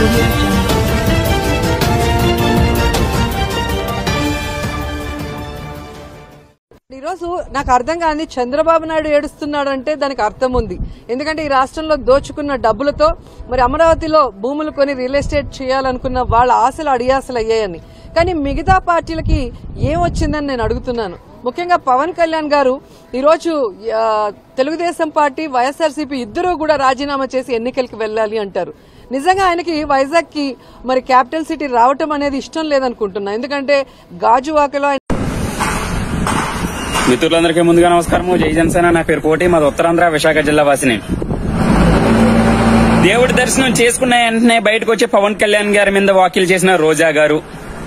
audio jungle. ఈరోజు నాకు అర్థం కాని చంద్రబాబు నాయుడు ఏడుస్తున్నాడంటే దానికి అర్థం ఉంది ఎందుకంటే ఈ రాష్ట్రంలో దోచుకున్న డబ్బులతో మరి అమరావతిలో భూములు కొని రియల్ ఎస్టేట్ చేయాలనుకున్న వాళ్ళ ఆశలు అడియాసలు అయ్యాయని కానీ మిగతా పార్టీలకి ఏం వచ్చిందని నేను అడుగుతున్నాను ముఖ్యంగా పవన్ కళ్యాణ్ గారు ఈరోజు ఆ, తెలుగుదేశం పార్టీ వైఎస్ఆర్సీపీ ఇద్దరూ కూడా రాజీనామా చేసి ఎన్నికలకు వెళ్ళాలి అంటారు నిజంగా ఆయనకి వైజాగ్ కి మరి క్యాపిటల్ సిటీ రావటం అనేది ఇష్టం లేదనుకుంటున్నా ఎందుకంటే గాజువాకలో ఆయన మిత్రులందరికీ ముందుగా నమస్కారము జై జనసేన నా పేరు కోటి మాది ఉత్తరాంధ్ర విశాఖ జిల్లా వాసిని దేవుడి దర్శనం చేసుకున్న వెంటనే బయటకు వచ్చి పవన్ కళ్యాణ్ గారి మీద వాకిలు చేసిన రోజా గారు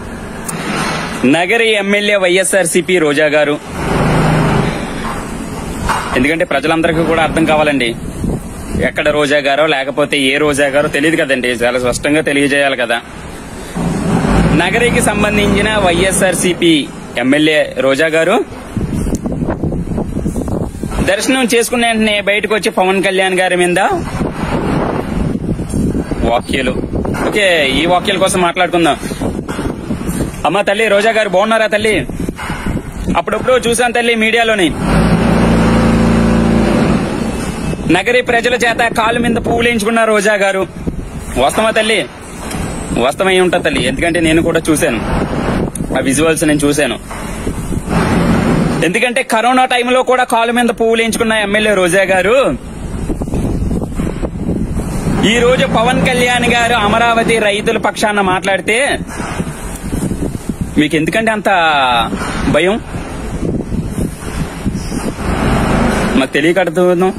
నగరి ఎమ్మెల్యే వైఎస్ఆర్ సిపి రోజా గారు ఎందుకంటే ప్రజలందరికీ కూడా అర్థం కావాలండి ఎక్కడ రోజా గారో లేకపోతే ఏ రోజా గారో తెలియదు కదండి చాలా స్పష్టంగా తెలియజేయాలి కదా నగరికి సంబంధించిన వైఎస్ఆర్ సిపి ఎమ్మెల్యే రోజా గారు దర్శనం చేసుకున్న వెంటనే బయటకు వచ్చి పవన్ కళ్యాణ్ గారి మీద వాక్యాలు ఓకే ఈ వాక్యాల కోసం మాట్లాడుకుందాం అమ్మ తల్లి రోజా గారు బాగున్నారా తల్లి అప్పుడప్పుడు చూసాను తల్లి మీడియాలోని నగరి ప్రజల చేత కాలు మీద పువ్వులు వేయించుకున్న రోజా గారు వస్తామా తల్లి వస్తమై ఉంటా తల్లి ఎందుకంటే నేను కూడా చూశాను ఆ విజువల్స్ నేను చూశాను ఎందుకంటే కరోనా టైంలో కూడా కాలు మీద పువ్వులు వేయించుకున్న ఎమ్మెల్యే రోజా గారు ఈ రోజు పవన్ కళ్యాణ్ గారు అమరావతి రైతుల పక్షాన మాట్లాడితే మీకు ఎందుకంటే అంత భయం మాకు తెలియకడుతున్నాం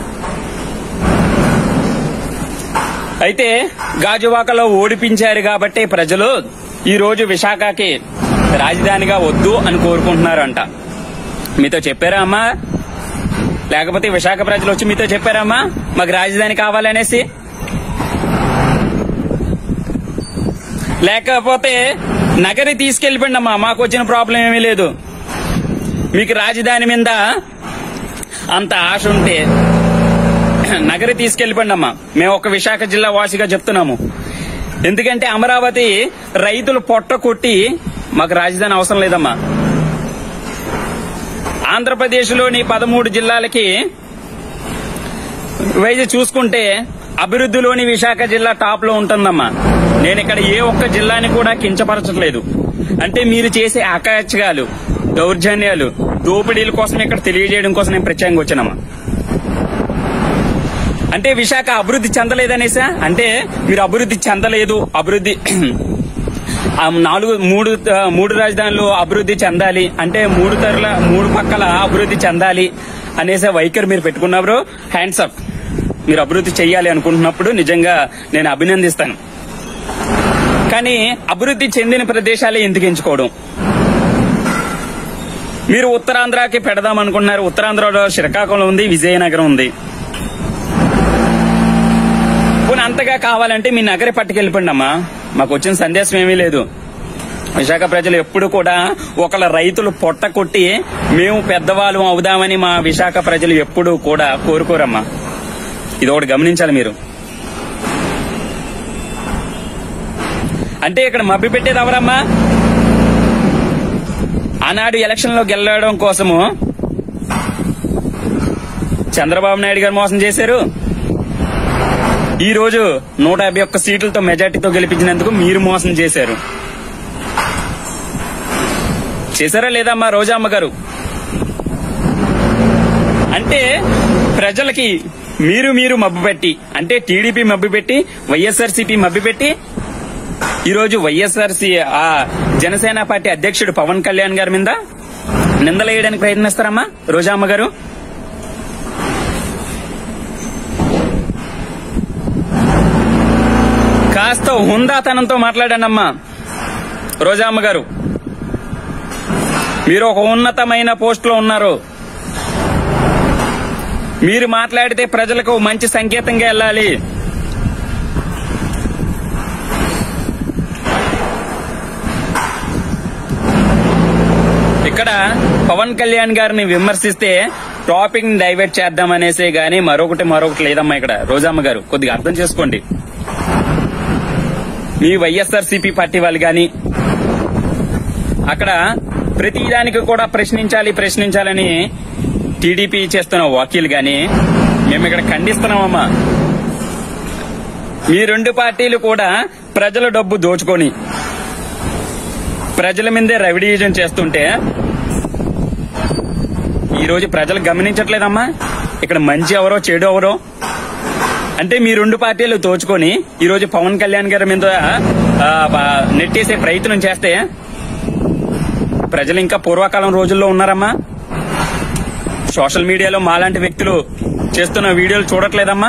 అయితే గాజువాకలో ఓడిపించారు కాబట్టి ప్రజలు ఈ రోజు విశాఖకి రాజధానిగా వద్దు అని కోరుకుంటున్నారంట మీతో చెప్పారా అమ్మా లేకపోతే విశాఖ ప్రజలు వచ్చి మీతో చెప్పారమ్మా మాకు రాజధాని కావాలనేసి లేకపోతే నగరి తీసుకెళ్లిపోండి అమ్మా మాకు వచ్చిన ప్రాబ్లం ఏమీ లేదు మీకు రాజధాని మీద అంత ఆశ ఉంటే నగరి తీసుకెళ్లిపోండి అమ్మా మేము ఒక విశాఖ జిల్లా వాసిగా చెప్తున్నాము ఎందుకంటే అమరావతి రైతులు పొట్ట కొట్టి మాకు రాజధాని అవసరం లేదమ్మా ఆంధ్రప్రదేశ్లోని పదమూడు జిల్లాలకి వైజ్ చూసుకుంటే అభివృద్ధిలోని విశాఖ జిల్లా టాప్ లో ఉంటుందమ్మా నేను ఇక్కడ ఏ ఒక్క జిల్లాని కూడా కించపరచట్లేదు అంటే మీరు చేసే అకాచకాలు దౌర్జన్యాలు దోపిడీల కోసం ఇక్కడ తెలియజేయడం కోసం నేను ప్రత్యేకంగా వచ్చానమ్మా అంటే విశాఖ అభివృద్ధి చెందలేదనేసా అంటే మీరు అభివృద్ధి చెందలేదు అభివృద్ధి ఆ నాలుగు మూడు ఆ, మూడు రాజధానులు అభివృద్ధి చెందాలి అంటే మూడు తరల మూడు పక్కల అభివృద్ధి చెందాలి అనేసే వైఖరి మీరు పెట్టుకున్నప్పుడు హ్యాండ్స్ అప్ మీరు అభివృద్ధి చెయ్యాలి అనుకుంటున్నప్పుడు నిజంగా నేను అభినందిస్తాను కానీ అభివృద్ధి చెందిన ప్రదేశాలే ఎందుకు ఎంచుకోవడం మీరు ఉత్తరాంధ్రకి పెడదాం అనుకుంటున్నారు ఉత్తరాంధ్రలో శ్రీకాకుళం ఉంది విజయనగరం ఉంది పోనీ అంతగా కావాలంటే మీ నగరి పట్టుకెళ్ళిపోండి అమ్మా మాకు వచ్చిన సందేశం ఏమీ లేదు విశాఖ ప్రజలు ఎప్పుడు కూడా ఒకళ్ళ రైతులు పొట్ట కొట్టి మేము పెద్దవాళ్ళం అవుదామని మా విశాఖ ప్రజలు ఎప్పుడు కూడా కోరుకోరమ్మా ఇది ఒకటి గమనించాలి మీరు అంటే ఇక్కడ మభ్య పెట్టేది ఎవరమ్మా ఆనాడు ఎలక్షన్ లో గెలవడం కోసము చంద్రబాబు నాయుడు గారు మోసం చేశారు ఈ రోజు నూట యాభై ఒక్క సీట్లతో మెజార్టీతో గెలిపించినందుకు మీరు మోసం చేశారు చేశారా లేదా అమ్మా రోజా గారు అంటే ప్రజలకి మీరు మీరు మబ్బు పెట్టి అంటే టీడీపీ మబ్బు పెట్టి వైఎస్ఆర్సీపీ మబ్బు పెట్టి ఈ రోజు వైఎస్ఆర్సీ ఆ జనసేన పార్టీ అధ్యక్షుడు పవన్ కళ్యాణ్ గారి మీద నిందలేయడానికి ప్రయత్నిస్తారమ్మా రోజా గారు కాస్త హుందాతనంతో మాట్లాడానమ్మా రోజామ్మ గారు మీరు ఒక ఉన్నతమైన పోస్ట్ లో ఉన్నారు మీరు మాట్లాడితే ప్రజలకు మంచి సంకేతంగా వెళ్ళాలి ఇక్కడ పవన్ కళ్యాణ్ గారిని విమర్శిస్తే టాపిక్ ని డైవర్ట్ చేద్దామనేసే గానీ మరొకటి మరొకటి లేదమ్మా ఇక్కడ రోజామ్మ గారు కొద్దిగా అర్థం చేసుకోండి మీ వైఎస్ఆర్ సిపి పార్టీ వాళ్ళు గాని అక్కడ ప్రతి దానికి కూడా ప్రశ్నించాలి ప్రశ్నించాలని టీడీపీ చేస్తున్న వాక్యలు గాని మేము ఇక్కడ ఖండిస్తున్నామమ్మా మీ రెండు పార్టీలు కూడా ప్రజల డబ్బు దోచుకొని ప్రజల మీదే రెవెడ్యూజన్ చేస్తుంటే ఈ రోజు ప్రజలు గమనించట్లేదమ్మా ఇక్కడ మంచి ఎవరో చెడు ఎవరో అంటే మీ రెండు పార్టీలు తోచుకొని ఈ రోజు పవన్ కళ్యాణ్ గారి మీద ఆ, బా- నెట్టేసే ప్రయత్నం చేస్తే ప్రజలు ఇంకా పూర్వకాలం రోజుల్లో ఉన్నారమ్మా సోషల్ మీడియాలో మాలాంటి వ్యక్తులు చేస్తున్న వీడియోలు చూడట్లేదమ్మా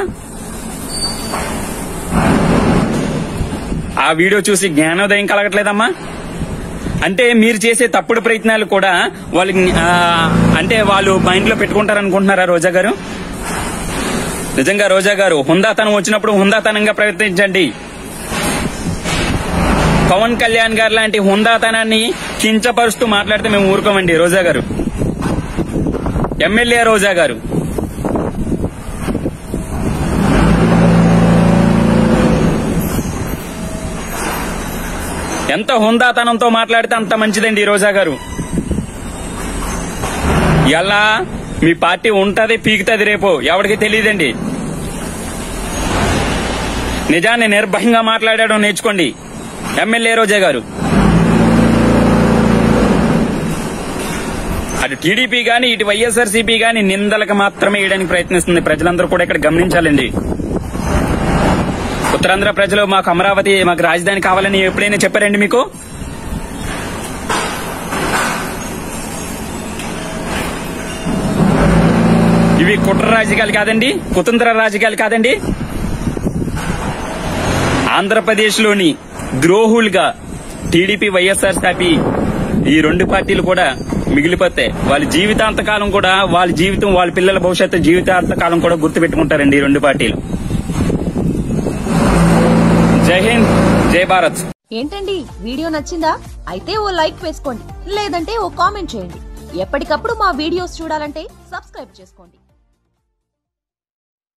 ఆ వీడియో చూసి జ్ఞానోదయం కలగట్లేదమ్మా అంటే మీరు చేసే తప్పుడు ప్రయత్నాలు కూడా వాళ్ళు ఆ, అంటే వాళ్ళు మైండ్ లో పెట్టుకుంటారనుకుంటున్నారా రోజా గారు నిజంగా రోజా గారు హుందాతనం వచ్చినప్పుడు హుందాతనంగా ప్రయత్నించండి పవన్ కళ్యాణ్ గారు లాంటి హుందాతనాన్ని కించపరుస్తూ మాట్లాడితే మేము ఊరుకోమండి రోజా గారు ఎమ్మెల్యే రోజా గారు ఎంత హుందాతనంతో మాట్లాడితే అంత మంచిదండి రోజా గారు ఎలా మీ పార్టీ ఉంటది పీకుతుంది రేపు ఎవరికి తెలియదండి నిజాన్ని నిర్భయంగా మాట్లాడడం నేర్చుకోండి ఎమ్మెల్యే రోజా గారు అటు టీడీపీ గాని ఇటు వైఎస్ఆర్సీపీ గాని నిందలకు మాత్రమే వేయడానికి ప్రయత్నిస్తుంది ప్రజలందరూ కూడా ఇక్కడ గమనించాలండి ఉత్తరాంధ్ర ప్రజలు మాకు అమరావతి మాకు రాజధాని కావాలని ఎప్పుడైనా చెప్పారండి మీకు ఇవి కుట్ర రాజకీయాలు కాదండి కుతంత్ర రాజకీయాలు కాదండి ఆంధ్రప్రదేశ్ లోని ద్రోహులుగా టీడీపీ వైఎస్ఆర్ సిపి ఈ రెండు పార్టీలు కూడా మిగిలిపోతాయి వాళ్ళ జీవితాంతకాలం కూడా వాళ్ళ జీవితం వాళ్ళ పిల్లల భవిష్యత్తు జీవితాంతకాలం కూడా గుర్తుపెట్టుకుంటారండి ఈ రెండు పార్టీలు జై హింద్ జై భారత్ ఏంటండి వీడియో నచ్చిందా అయితే ఓ లైక్ వేసుకోండి లేదంటే ఓ కామెంట్ చేయండి ఎప్పటికప్పుడు మా వీడియోస్ చూడాలంటే సబ్స్క్రైబ్ చేసుకోండి